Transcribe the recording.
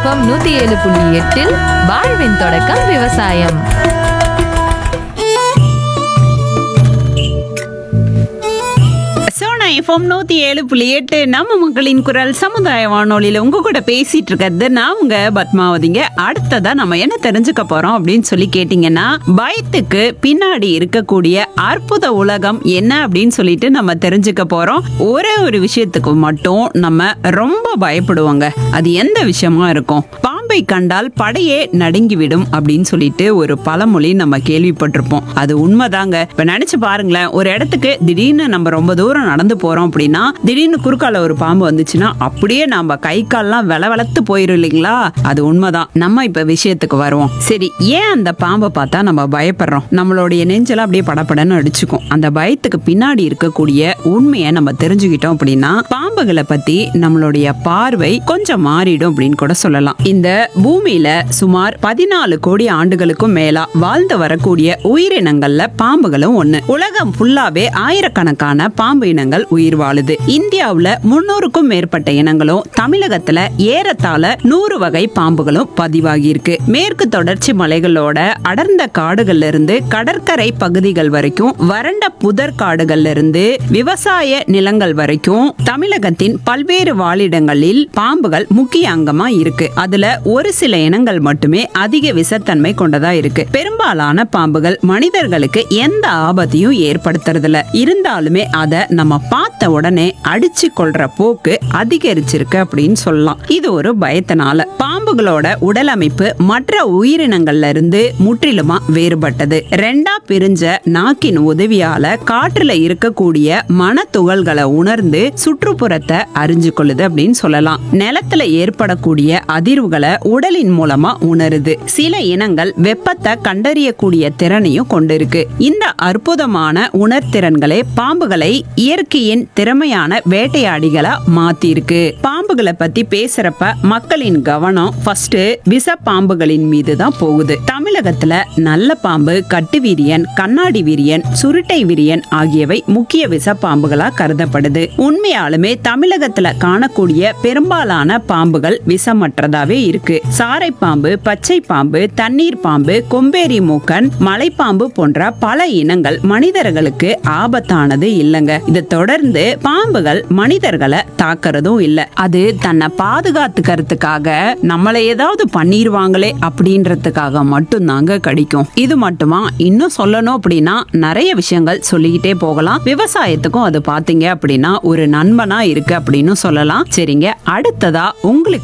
FM நூத்தி ஏழு புள்ளி எட்டில் வாழ்வின் தொடக்கம் விவசாயம் சோனா எஃப்எம் நூத்தி ஏழு புள்ளி எட்டு நம்ம மக்களின் குரல் சமுதாய வானொலியில உங்க கூட பேசிட்டு இருக்கிறது நான் உங்க பத்மாவதிங்க அடுத்ததா நம்ம என்ன தெரிஞ்சுக்க போறோம் அப்படின்னு சொல்லி கேட்டீங்கன்னா பயத்துக்கு பின்னாடி இருக்கக்கூடிய அற்புத உலகம் என்ன அப்படின்னு சொல்லிட்டு நம்ம தெரிஞ்சுக்க போறோம் ஒரே ஒரு விஷயத்துக்கு மட்டும் நம்ம ரொம்ப பயப்படுவோங்க அது எந்த விஷயமா இருக்கும் பாம்பை கண்டால் படையே நடுங்கிவிடும் அப்படின்னு சொல்லிட்டு ஒரு பழமொழி நம்ம கேள்விப்பட்டிருப்போம் அது உண்மைதாங்க இப்ப நினைச்சு பாருங்களேன் ஒரு இடத்துக்கு திடீர்னு நம்ம ரொம்ப தூரம் நடந்து போறோம் அப்படின்னா திடீர்னு குறுக்கால ஒரு பாம்பு வந்துச்சுன்னா அப்படியே நம்ம கை கால்லாம் வெல வெளத்து போயிரும் இல்லைங்களா அது உண்மைதான் நம்ம இப்ப விஷயத்துக்கு வருவோம் சரி ஏன் அந்த பாம்பை பார்த்தா நம்ம பயப்படுறோம் நம்மளுடைய நெஞ்செல்லாம் அப்படியே படபடன்னு அடிச்சுக்கும் அந்த பயத்துக்கு பின்னாடி இருக்கக்கூடிய உண்மையை நம்ம தெரிஞ்சுக்கிட்டோம் அப்படின்னா பாம்புகளை பத்தி நம்மளுடைய பார்வை கொஞ்சம் மாறிடும் அப்படின்னு கூட சொல்லலாம் இந்த பூமியில சுமார் பதினாலு கோடி ஆண்டுகளுக்கும் மேலா வாழ்ந்து வரக்கூடிய உயிரினங்கள்ல பாம்புகளும் ஒண்ணு உலகம் ஃபுல்லாவே ஆயிரக்கணக்கான பாம்பு இனங்கள் உயிர் வாழுது இந்தியாவுல முன்னூறுக்கும் மேற்பட்ட இனங்களும் தமிழகத்துல ஏறத்தாழ நூறு வகை பாம்புகளும் பதிவாகி இருக்கு மேற்கு தொடர்ச்சி மலைகளோட அடர்ந்த காடுகள்ல இருந்து கடற்கரை பகுதிகள் வரைக்கும் வறண்ட புதர் காடுகள்ல இருந்து விவசாய நிலங்கள் வரைக்கும் தமிழகத்தின் பல்வேறு வாழிடங்களில் பாம்புகள் முக்கிய அங்கமா இருக்கு அதுல ஒரு சில இனங்கள் மட்டுமே அதிக விஷத்தன்மை கொண்டதா இருக்கு பெரும்பாலான பாம்புகள் மனிதர்களுக்கு எந்த ஆபத்தையும் ஏற்படுத்துறதில்ல இருந்தாலுமே அத நம்ம பார்த்த உடனே அடிச்சு கொள்ற போக்கு அதிகரிச்சிருக்கு அப்படின்னு சொல்லலாம் இது ஒரு பயத்தினால பாம்புகளோட உடல் அமைப்பு மற்ற உயிரினங்கள்ல இருந்து முற்றிலுமா வேறுபட்டது ரெண்டா பிரிஞ்ச நாக்கின் உதவியால காற்றுல இருக்கக்கூடிய மனத்துகள்களை உணர்ந்து சுற்றுப்புறத்தை அறிஞ்சு கொள்ளுது அப்படின்னு சொல்லலாம் நிலத்துல ஏற்படக்கூடிய அதிர்வுகளை உடலின் மூலமா உணருது சில இனங்கள் வெப்பத்தை கண்டறியக்கூடிய திறனையும் கொண்டிருக்கு இந்த அற்புதமான உணர்திறன்களே பாம்புகளை இயற்கையின் திறமையான வேட்டையாடிகளா மாத்திருக்கு பாம்புகளை பத்தி பேசுறப்ப மக்களின் கவனம் ஃபர்ஸ்ட் விஷ பாம்புகளின் மீது தான் போகுது தமிழகத்துல நல்ல பாம்பு கட்டு வீரியன் கண்ணாடி வீரியன் சுருட்டை வீரியன் ஆகியவை முக்கிய விஷ பாம்புகளா கருதப்படுது உண்மையாலுமே தமிழகத்துல காணக்கூடிய பெரும்பாலான பாம்புகள் விஷமற்றதாவே இருக்கு சாரை பாம்பு பச்சை பாம்பு தண்ணீர் பாம்பு கொம்பேரி மூக்கன் மலைப்பாம்பு போன்ற பல இனங்கள் மனிதர்களுக்கு ஆபத்தானது இல்லைங்க இதை தொடர்ந்து பாம்புகள் மனிதர்களை தாக்குறதும் இல்ல அது தன்னை பாதுகாத்துக்கிறதுக்காக நம்மளை ஏதாவது பண்ணிருவாங்களே அப்படின்றதுக்காக மட்டும்தாங்க கடிக்கும் இது மட்டுமா இன்னும் சொல்லணும் அப்படின்னா நிறைய விஷயங்கள் சொல்லிக்கிட்டே போகலாம் விவசாயத்துக்கும் அது பாத்தீங்க அப்படின்னா ஒரு நண்பனா இருக்கு அப்படின்னு சொல்லலாம் சரிங்க அடுத்ததா உங்களுக்கு